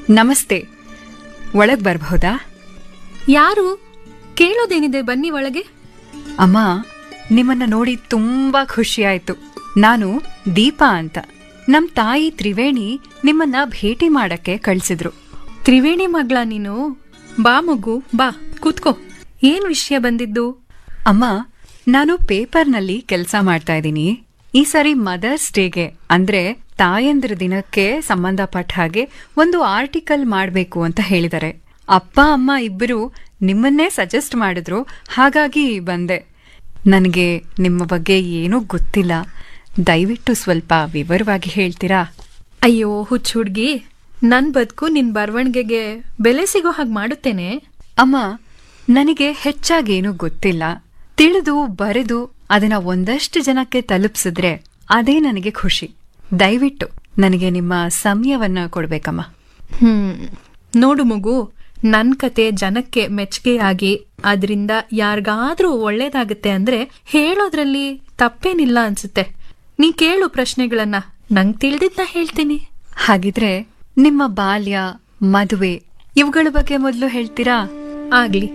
ನಮಸ್ತೆ ಒಳಗ್ ಬರ್ಬಹುದಾ ಯಾರು ಕೇಳೋದೇನಿದೆ ಬನ್ನಿ ಒಳಗೆ ಅಮ್ಮ ನಿಮ್ಮನ್ನ ನೋಡಿ ತುಂಬಾ ಖುಷಿ ಆಯ್ತು ನಾನು ದೀಪಾ ಅಂತ ನಮ್ ತಾಯಿ ತ್ರಿವೇಣಿ ನಿಮ್ಮನ್ನ ಭೇಟಿ ಮಾಡಕ್ಕೆ ಕಳ್ಸಿದ್ರು ತ್ರಿವೇಣಿ ಮಗಳ ನೀನು ಬಾ ಮಗು ಬಾ ಕೂತ್ಕೋ ಏನ್ ವಿಷಯ ಬಂದಿದ್ದು ಅಮ್ಮ ನಾನು ಪೇಪರ್ನಲ್ಲಿ ಕೆಲಸ ಮಾಡ್ತಾ ಇದ್ದೀನಿ ಈ ಸರಿ ಮದರ್ಸ್ ಡೇಗೆ ಅಂದ್ರೆ ತಾಯಂದ್ರ ದಿನಕ್ಕೆ ಸಂಬಂಧಪಟ್ಟ ಹಾಗೆ ಒಂದು ಆರ್ಟಿಕಲ್ ಮಾಡಬೇಕು ಅಂತ ಹೇಳಿದ್ದಾರೆ ಅಪ್ಪ ಅಮ್ಮ ಇಬ್ಬರು ನಿಮ್ಮನ್ನೇ ಸಜೆಸ್ಟ್ ಮಾಡಿದ್ರು ಹಾಗಾಗಿ ಬಂದೆ ನನಗೆ ನಿಮ್ಮ ಬಗ್ಗೆ ಏನೂ ಗೊತ್ತಿಲ್ಲ ದಯವಿಟ್ಟು ಸ್ವಲ್ಪ ವಿವರವಾಗಿ ಹೇಳ್ತೀರಾ ಅಯ್ಯೋ ಹುಚ್ಚ ಹುಡ್ಗಿ ನನ್ ಬದುಕು ನಿನ್ ಬರವಣಿಗೆಗೆ ಬೆಲೆ ಸಿಗೋ ಹಾಗೆ ಮಾಡುತ್ತೇನೆ ಅಮ್ಮ ನನಗೆ ಹೆಚ್ಚಾಗೇನು ಗೊತ್ತಿಲ್ಲ ತಿಳಿದು ಬರೆದು ಅದನ್ನ ಒಂದಷ್ಟು ಜನಕ್ಕೆ ತಲುಪಿಸಿದ್ರೆ ಅದೇ ನನಗೆ ಖುಷಿ ದಯವಿಟ್ಟು ನನಗೆ ನಿಮ್ಮ ಸಮಯವನ್ನ ಕೊಡ್ಬೇಕಮ್ಮ ಹ್ಮ್ ನೋಡು ಮಗು ನನ್ ಕತೆ ಜನಕ್ಕೆ ಮೆಚ್ಚುಗೆಯಾಗಿ ಅದರಿಂದ ಯಾರಿಗಾದ್ರೂ ಒಳ್ಳೇದಾಗುತ್ತೆ ಅಂದ್ರೆ ಹೇಳೋದ್ರಲ್ಲಿ ತಪ್ಪೇನಿಲ್ಲ ಅನ್ಸುತ್ತೆ ನೀ ಕೇಳು ಪ್ರಶ್ನೆಗಳನ್ನ ನಂಗ್ ತಿಳಿದಿದ್ನ ಹೇಳ್ತೀನಿ ಹಾಗಿದ್ರೆ ನಿಮ್ಮ ಬಾಲ್ಯ ಮದುವೆ ಇವುಗಳ ಬಗ್ಗೆ ಮೊದಲು ಹೇಳ್ತೀರಾ ಆಗ್ಲಿ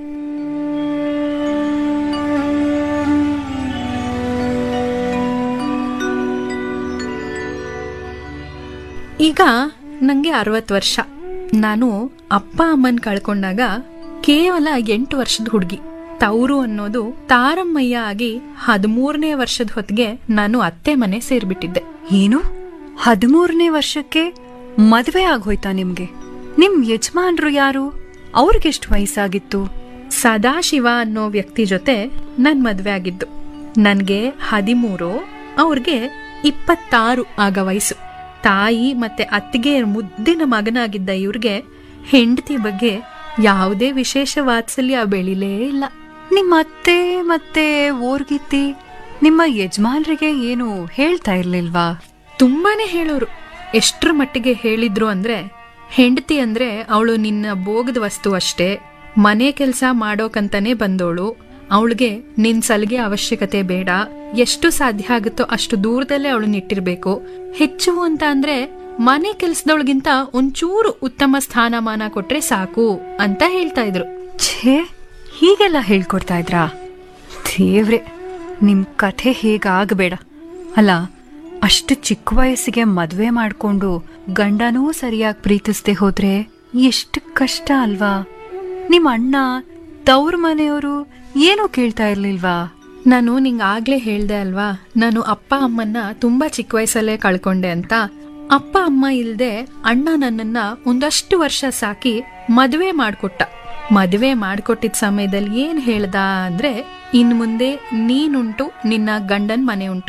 ಈಗ ನಂಗೆ ಅರವತ್ತು ವರ್ಷ ನಾನು ಅಪ್ಪ ಅಮ್ಮನ್ ಕಳ್ಕೊಂಡಾಗ ಕೇವಲ ಎಂಟು ವರ್ಷದ ಹುಡುಗಿ ತವರು ಅನ್ನೋದು ತಾರಮ್ಮಯ್ಯ ಆಗಿ ಹದಿಮೂರನೇ ವರ್ಷದ ಹೊತ್ತಿಗೆ ನಾನು ಅತ್ತೆ ಮನೆ ಸೇರ್ಬಿಟ್ಟಿದ್ದೆ ಏನು ಹದಿಮೂರನೇ ವರ್ಷಕ್ಕೆ ಮದುವೆ ಆಗೋಯ್ತಾ ನಿಮ್ಗೆ ನಿಮ್ ಯಜಮಾನ್ರು ಯಾರು ಅವ್ರಿಗೆಷ್ಟು ವಯಸ್ಸಾಗಿತ್ತು ಸದಾಶಿವ ಅನ್ನೋ ವ್ಯಕ್ತಿ ಜೊತೆ ನನ್ ಮದ್ವೆ ಆಗಿದ್ದು ನನ್ಗೆ ಹದಿಮೂರು ಅವ್ರಿಗೆ ಇಪ್ಪತ್ತಾರು ಆಗ ವಯಸ್ಸು ತಾಯಿ ಮತ್ತೆ ಅತ್ತಿಗೆ ಮುದ್ದಿನ ಮಗನಾಗಿದ್ದ ಇವ್ರಿಗೆ ಹೆಂಡತಿ ಬಗ್ಗೆ ಯಾವುದೇ ವಿಶೇಷ ವಾತ್ಸಲ್ಯ ಬೆಳಿಲೇ ಇಲ್ಲ ನಿಮ್ಮ ಅತ್ತೆ ಮತ್ತೆ ಓರ್ಗಿತ್ತಿ ನಿಮ್ಮ ಯಜಮಾನ್ರಿಗೆ ಏನು ಹೇಳ್ತಾ ಇರ್ಲಿಲ್ವಾ ತುಂಬಾನೇ ಹೇಳೋರು ಎಷ್ಟ್ರ ಮಟ್ಟಿಗೆ ಹೇಳಿದ್ರು ಅಂದ್ರೆ ಹೆಂಡತಿ ಅಂದ್ರೆ ಅವಳು ನಿನ್ನ ಭೋಗದ ವಸ್ತು ಅಷ್ಟೇ ಮನೆ ಕೆಲಸ ಮಾಡೋಕಂತಾನೆ ಬಂದೋಳು ಅವಳಿಗೆ ನಿನ್ ಸಲಿಗೆ ಅವಶ್ಯಕತೆ ಬೇಡ ಎಷ್ಟು ಸಾಧ್ಯ ಆಗುತ್ತೋ ಅಷ್ಟು ದೂರದಲ್ಲೇ ಅವಳನ್ನ ಇಟ್ಟಿರ್ಬೇಕು ಹೆಚ್ಚು ಅಂತ ಅಂದ್ರೆ ಮನೆ ಕೆಲ್ಸದೊಳಗಿಂತ ಒಂಚೂರು ಉತ್ತಮ ಸ್ಥಾನಮಾನ ಕೊಟ್ರೆ ಸಾಕು ಅಂತ ಹೇಳ್ತಾ ಇದ್ರು ಛೇ ಹೀಗೆಲ್ಲ ಹೇಳ್ಕೊಡ್ತಾ ಇದ್ರಾ ದೇವ್ರೆ ನಿಮ್ ಕಥೆ ಹೇಗಾಗಬೇಡ ಅಲ್ಲ ಅಷ್ಟು ಚಿಕ್ಕ ವಯಸ್ಸಿಗೆ ಮದ್ವೆ ಮಾಡ್ಕೊಂಡು ಗಂಡನೂ ಸರಿಯಾಗಿ ಪ್ರೀತಿಸ್ದೆ ಹೋದ್ರೆ ಎಷ್ಟು ಕಷ್ಟ ಅಲ್ವಾ ನಿಮ್ ಅಣ್ಣ ತವ್ರ ಮನೆಯವರು ಏನೂ ಕೇಳ್ತಾ ಇರ್ಲಿಲ್ವಾ ನಾನು ನಿಂಗ್ ಆಗ್ಲೇ ಹೇಳ್ದೆ ಅಲ್ವಾ ನಾನು ಅಪ್ಪ ಅಮ್ಮನ್ನ ತುಂಬಾ ಚಿಕ್ಕ ವಯಸ್ಸಲ್ಲೇ ಕಳ್ಕೊಂಡೆ ಅಂತ ಅಪ್ಪ ಅಮ್ಮ ಇಲ್ದೆ ಅಣ್ಣ ನನ್ನನ್ನ ಒಂದಷ್ಟು ವರ್ಷ ಸಾಕಿ ಮದುವೆ ಮಾಡ್ಕೊಟ್ಟ ಮದುವೆ ಮಾಡ್ಕೊಟ್ಟಿದ್ ಸಮಯದಲ್ಲಿ ಏನ್ ಹೇಳ್ದ ಅಂದ್ರೆ ಇನ್ ಮುಂದೆ ನೀನುಂಟು ನಿನ್ನ ಗಂಡನ್ ಮನೆ ಉಂಟು